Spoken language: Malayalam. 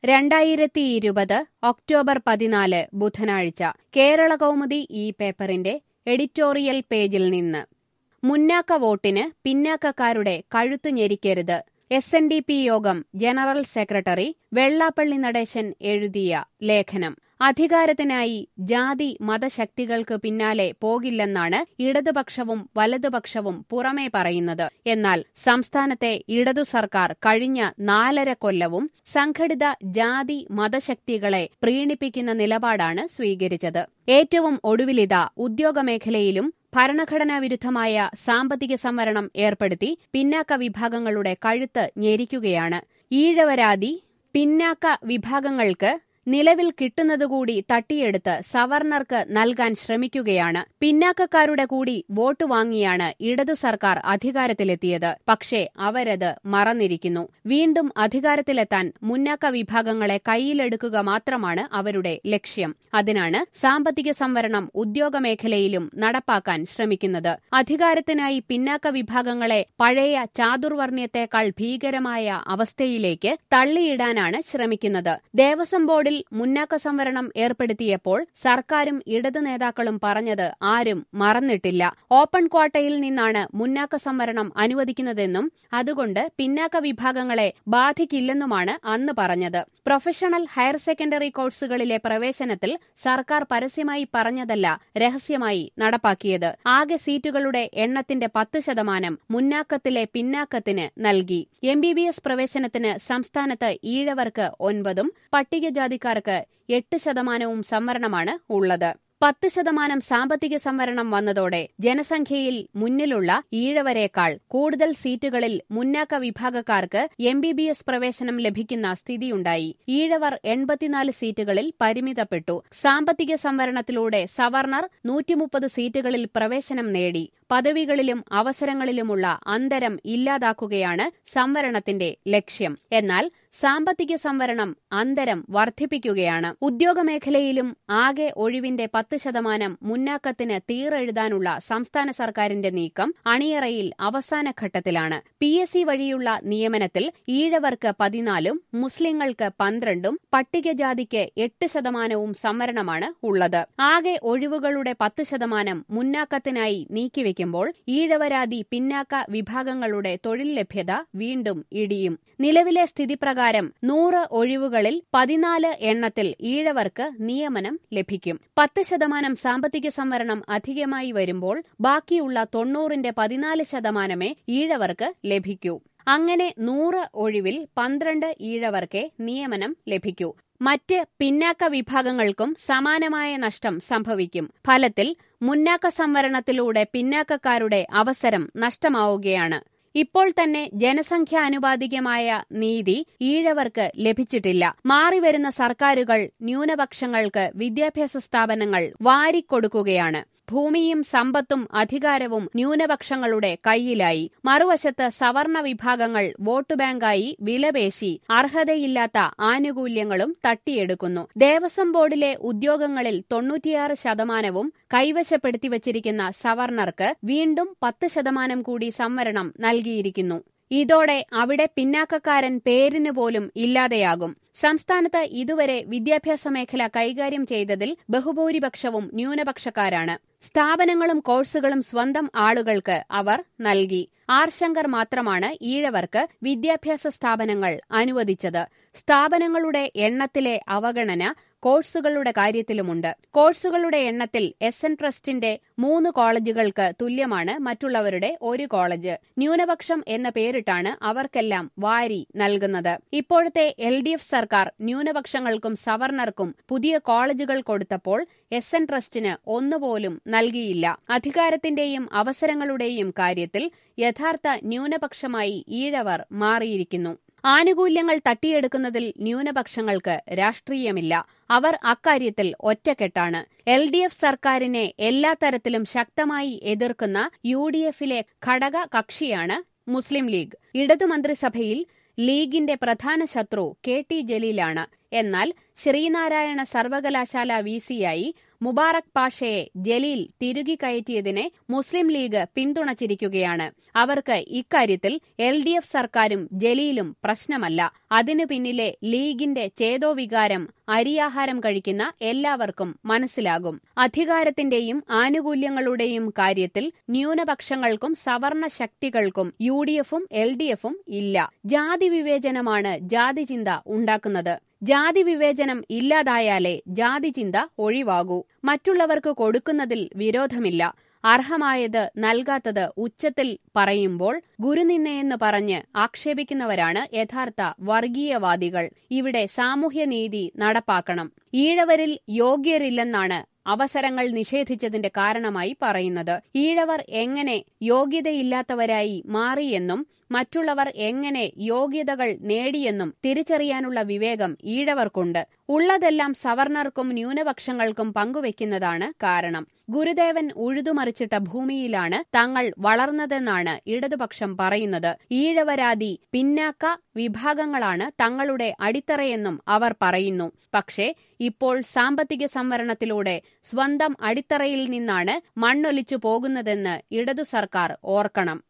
രണ്ടായിരത്തി ഇരുപത് ഒക്ടോബർ പതിനാല് ബുധനാഴ്ച കേരള കൗമുദി ഈ പേപ്പറിന്റെ എഡിറ്റോറിയൽ പേജിൽ നിന്ന് മുന്നാക്ക വോട്ടിന് പിന്നാക്കക്കാരുടെ കഴുത്തു ഞെരിക്കരുത് S N D P Yogam general secretary Vellappally Natesan എഴുതിയ ലേഖനം അധികാരത്തിനായി ജാതി മതശക്തികൾക്ക് പിന്നാലെ പോകില്ലെന്നാണ് ഇടതുപക്ഷവും വലതുപക്ഷവും പുറമേ പറയുന്നത് എന്നാൽ സംസ്ഥാനത്തെ ഇടതു സർക്കാർ കഴിഞ്ഞ നാലര കൊല്ലവും സംഘടിത ജാതി മതശക്തികളെ പ്രീണിപ്പിക്കുന്ന നിലപാടാണ് സ്വീകരിച്ചത് ഏറ്റവും ഒടുവിലിതാ ഉദ്യോഗമേഖലയിലും ഭരണഘടനാ വിരുദ്ധമായ സാമ്പത്തിക സംവരണം ഏർപ്പെടുത്തി പിന്നാക്ക വിഭാഗങ്ങളുടെ കഴുത്ത് ഞെരിക്കുകയാണ് ഈഴവരാതി പിന്നാക്ക വിഭാഗങ്ങൾക്ക് നിലവിൽ കിട്ടുന്നതുകൂടി തട്ടിയെടുത്ത് സവർണർക്ക് നൽകാൻ ശ്രമിക്കുകയാണ് പിന്നാക്കക്കാരുടെ കൂടി വോട്ട് വാങ്ങിയാണ് ഇടതു സർക്കാർ അധികാരത്തിലെത്തിയത് പക്ഷേ അവരത് മറന്നിരിക്കുന്നു വീണ്ടും അധികാരത്തിലെത്താൻ മുന്നാക്ക വിഭാഗങ്ങളെ കൈയിലെടുക്കുക മാത്രമാണ് അവരുടെ ലക്ഷ്യം അതിനാണ് സാമ്പത്തിക സംവരണം ഉദ്യോഗമേഖലയിലും നടപ്പാക്കാൻ ശ്രമിക്കുന്നത് അധികാരത്തിനായി പിന്നാക്ക വിഭാഗങ്ങളെ പഴയ ചാതുർവർണ്ണയത്തെക്കാൾ ഭീകരമായ അവസ്ഥയിലേക്ക് തള്ളിയിടാനാണ് ശ്രമിക്കുന്നത് ദേവസ്വം ബോർഡിൽ മുന്നാക്ക സംവരണം ഏർപ്പെടുത്തിയപ്പോൾ സർക്കാരും ഇടതു നേതാക്കളും പറഞ്ഞത് ആരും മറന്നിട്ടില്ല ഓപ്പൺ ക്വാട്ടയിൽ നിന്നാണ് മുന്നാക്ക സംവരണം അനുവദിക്കുന്നതെന്നും അതുകൊണ്ട് പിന്നാക്ക വിഭാഗങ്ങളെ ബാധിക്കില്ലെന്നുമാണ് അന്ന് പറഞ്ഞത് പ്രൊഫഷണൽ ഹയർ സെക്കൻഡറി കോഴ്സുകളിലെ പ്രവേശനത്തിൽ സർക്കാർ പരസ്യമായി പറഞ്ഞതല്ല രഹസ്യമായി നടപ്പാക്കിയത് ആകെ സീറ്റുകളുടെ എണ്ണത്തിന്റെ പത്ത് ശതമാനം മുന്നാക്കത്തിലെ പിന്നാക്കത്തിന് നൽകി എം ബി ബി എസ് പ്രവേശനത്തിന് സംസ്ഥാനത്ത് ഈഴവർക്ക് ഒൻപതും പട്ടികജാതിക്കാർക്ക് എട്ട് ശതമാനവും സംവരണമാണ് ഉള്ളത് പത്ത് ശതമാനം സാമ്പത്തിക സംവരണം വന്നതോടെ ജനസംഖ്യയിൽ മുന്നിലുള്ള ഈഴവരേക്കാൾ കൂടുതൽ സീറ്റുകളിൽ മുന്നാക്ക വിഭാഗക്കാർക്ക് എം ബി ബി എസ് പ്രവേശനം ലഭിക്കുന്ന സ്ഥിതിയുണ്ടായി ഈഴവർ എൺപത്തിനാല് സീറ്റുകളിൽ പരിമിതപ്പെട്ടു സാമ്പത്തിക സംവരണത്തിലൂടെ സവർണർ നൂറ്റിമുപ്പത് സീറ്റുകളിൽ പ്രവേശനം നേടി പദവികളിലും അവസരങ്ങളിലുമുള്ള അന്തരം ഇല്ലാതാക്കുകയാണ് സംവരണത്തിന്റെ ലക്ഷ്യം എന്നാൽ സാമ്പത്തിക സംവരണം അന്തരം വർദ്ധിപ്പിക്കുകയാണ് ഉദ്യോഗമേഖലയിലും ആകെ ഒഴിവിന്റെ പത്ത് ശതമാനം മുന്നാക്കത്തിന് തീറെഴുതാനുള്ള സംസ്ഥാന സർക്കാരിന്റെ നീക്കം അണിയറയിൽ അവസാന ഘട്ടത്തിലാണ് പി എസ് സി വഴിയുള്ള നിയമനത്തിൽ ഈഴവർക്ക് പതിനാലും മുസ്ലിങ്ങൾക്ക് പന്ത്രണ്ടും പട്ടികജാതിക്ക് എട്ട് ശതമാനവും സംവരണമാണ് ഉള്ളത് ആകെ ഒഴിവുകളുടെ പത്ത് ശതമാനം മുന്നാക്കത്തിനായി നീക്കിവെക്കുമ്പോൾ ഈഴവരാതി പിന്നാക്ക വിഭാഗങ്ങളുടെ തൊഴിൽ ലഭ്യത വീണ്ടും ഇടിയും നിലവിലെ സ്ഥിതിപ്രകാരം നൂറ് ഒഴിവുകളിൽ പതിനാല് എണ്ണത്തിൽ ഈഴവർക്ക് നിയമനം ലഭിക്കും പത്ത് ശതമാനം സാമ്പത്തിക സംവരണം അധികമായി വരുമ്പോൾ ബാക്കിയുള്ള തൊണ്ണൂറിന്റെ പതിനാല് ശതമാനമേ ഈഴവർക്ക് ലഭിക്കൂ അങ്ങനെ നൂറ് ഒഴിവിൽ പന്ത്രണ്ട് ഈഴവർക്കേ നിയമനം ലഭിക്കൂ മറ്റ് പിന്നാക്ക വിഭാഗങ്ങൾക്കും സമാനമായ നഷ്ടം സംഭവിക്കും ഫലത്തിൽ മുന്നാക്ക സംവരണത്തിലൂടെ പിന്നാക്കക്കാരുടെ അവസരം നഷ്ടമാവുകയാണ് ഇപ്പോൾ തന്നെ ജനസംഖ്യാനുപാതികമായ നീതി ഈഴവർക്ക് ലഭിച്ചിട്ടില്ല മാറിവരുന്ന സർക്കാരുകൾ ന്യൂനപക്ഷങ്ങൾക്ക് വിദ്യാഭ്യാസ സ്ഥാപനങ്ങൾ വാരിക്കൊടുക്കുകയാണ് ഭൂമിയും സമ്പത്തും അധികാരവും ന്യൂനപക്ഷങ്ങളുടെ കയ്യിലായി മറുവശത്ത് സവർണ വിഭാഗങ്ങൾ വോട്ട് ബാങ്കായി വിലപേശി അർഹതയില്ലാത്ത ആനുകൂല്യങ്ങളും തട്ടിയെടുക്കുന്നു ദേവസ്വം ബോർഡിലെ ഉദ്യോഗങ്ങളിൽ തൊണ്ണൂറ്റിയാറ് ശതമാനവും കൈവശപ്പെടുത്തി വച്ചിരിക്കുന്ന സവർണർക്ക് വീണ്ടും പത്ത് ശതമാനം കൂടി സംവരണം നൽകിയിരിക്കുന്നു ഇതോടെ അവിടെ പിന്നാക്കക്കാരൻ പേരിന് പോലും ഇല്ലാതെയാകും സംസ്ഥാനത്ത് ഇതുവരെ വിദ്യാഭ്യാസ മേഖല കൈകാര്യം ചെയ്തതിൽ ബഹുഭൂരിപക്ഷവും ന്യൂനപക്ഷക്കാരാണ് സ്ഥാപനങ്ങളും കോഴ്സുകളും സ്വന്തം ആളുകൾക്ക് അവർ നൽകി ആർ ശങ്കർ മാത്രമാണ് ഈഴവർക്ക് വിദ്യാഭ്യാസ സ്ഥാപനങ്ങൾ അനുവദിച്ചത് സ്ഥാപനങ്ങളുടെ എണ്ണത്തിലെ അവഗണന കോഴ്സുകളുടെ കാര്യത്തിലുമുണ്ട് കോഴ്സുകളുടെ എണ്ണത്തിൽ എസ് എൻ ട്രസ്റ്റിന്റെ മൂന്ന് കോളേജുകൾക്ക് തുല്യമാണ് മറ്റുള്ളവരുടെ ഒരു കോളേജ് ന്യൂനപക്ഷം എന്ന പേരിട്ടാണ് അവർക്കെല്ലാം വാരി നൽകുന്നത് ഇപ്പോഴത്തെ എൽ ഡി എഫ് സർക്കാർ ന്യൂനപക്ഷങ്ങൾക്കും സവർണർക്കും പുതിയ കോളേജുകൾ കൊടുത്തപ്പോൾ എസ് എൻ ട്രസ്റ്റിന് ഒന്നുപോലും നൽകിയില്ല അധികാരത്തിന്റെയും അവസരങ്ങളുടെയും കാര്യത്തിൽ യഥാർത്ഥ ന്യൂനപക്ഷമായി ഈഴവർ മാറിയിരിക്കുന്നു ആനുകൂല്യങ്ങൾ തട്ടിയെടുക്കുന്നതിൽ ന്യൂനപക്ഷങ്ങൾക്ക് രാഷ്ട്രീയമില്ല അവർ അക്കാര്യത്തിൽ ഒറ്റക്കെട്ടാണ് എൽ ഡി എഫ് സർക്കാരിനെ എല്ലാ തരത്തിലും ശക്തമായി എതിർക്കുന്ന യു ഡി എഫിലെ ഘടക കക്ഷിയാണ് മുസ്ലിം ലീഗ് ഇടതുമന്ത്രിസഭയിൽ ലീഗിന്റെ പ്രധാന ശത്രു കെ ടി ജലീലാണ് എന്നാൽ ശ്രീനാരായണ സർവകലാശാല വിസിയായി മുബാറക് പാഷയെ ജലീൽ തിരുകി കയറ്റിയതിനെ മുസ്ലിം ലീഗ് പിന്തുണച്ചിരിക്കുകയാണ് അവർക്ക് ഇക്കാര്യത്തിൽ എൽ ഡി എഫ് സർക്കാരും ജലീലും പ്രശ്നമല്ല അതിനു പിന്നിലെ ലീഗിന്റെ ചേതോവികാരം അരിയാഹാരം കഴിക്കുന്ന എല്ലാവർക്കും മനസ്സിലാകും അധികാരത്തിന്റെയും ആനുകൂല്യങ്ങളുടെയും കാര്യത്തിൽ ന്യൂനപക്ഷങ്ങൾക്കും സവർണ ശക്തികൾക്കും യു ഡി എഫും എൽ ഡി എഫും ഇല്ല ജാതി വിവേചനമാണ് ജാതി ചിന്ത ഉണ്ടാക്കുന്നത് ജാതി വിവേചനം ഇല്ലാതായാലേ ജാതി ചിന്ത ഒഴിവാകൂ മറ്റുള്ളവർക്ക് കൊടുക്കുന്നതിൽ വിരോധമില്ല അർഹമായത് നൽകാത്തത് ഉച്ചത്തിൽ പറയുമ്പോൾ ഗുരുനിന്നയെന്ന് പറഞ്ഞ് ആക്ഷേപിക്കുന്നവരാണ് യഥാർത്ഥ വർഗീയവാദികൾ ഇവിടെ സാമൂഹ്യനീതി നടപ്പാക്കണം ഈഴവരിൽ യോഗ്യരില്ലെന്നാണ് അവസരങ്ങൾ നിഷേധിച്ചതിന്റെ കാരണമായി പറയുന്നത് ഈഴവർ എങ്ങനെ യോഗ്യതയില്ലാത്തവരായി മാറിയെന്നും മറ്റുള്ളവർ എങ്ങനെ യോഗ്യതകൾ നേടിയെന്നും തിരിച്ചറിയാനുള്ള വിവേകം ഈഴവർക്കുണ്ട് ഉള്ളതെല്ലാം സവർണർക്കും ന്യൂനപക്ഷങ്ങൾക്കും പങ്കുവെക്കുന്നതാണ് കാരണം ഗുരുദേവൻ ഉഴുതുമറിച്ചിട്ട ഭൂമിയിലാണ് തങ്ങൾ വളർന്നതെന്നാണ് ഇടതുപക്ഷം പറയുന്നത് ഈഴവരാതി പിന്നാക്ക വിഭാഗങ്ങളാണ് തങ്ങളുടെ അടിത്തറയെന്നും അവർ പറയുന്നു പക്ഷേ ഇപ്പോൾ സാമ്പത്തിക സംവരണത്തിലൂടെ സ്വന്തം അടിത്തറയിൽ നിന്നാണ് മണ്ണൊലിച്ചു പോകുന്നതെന്ന് ഇടതു സർക്കാർ ഓർക്കണം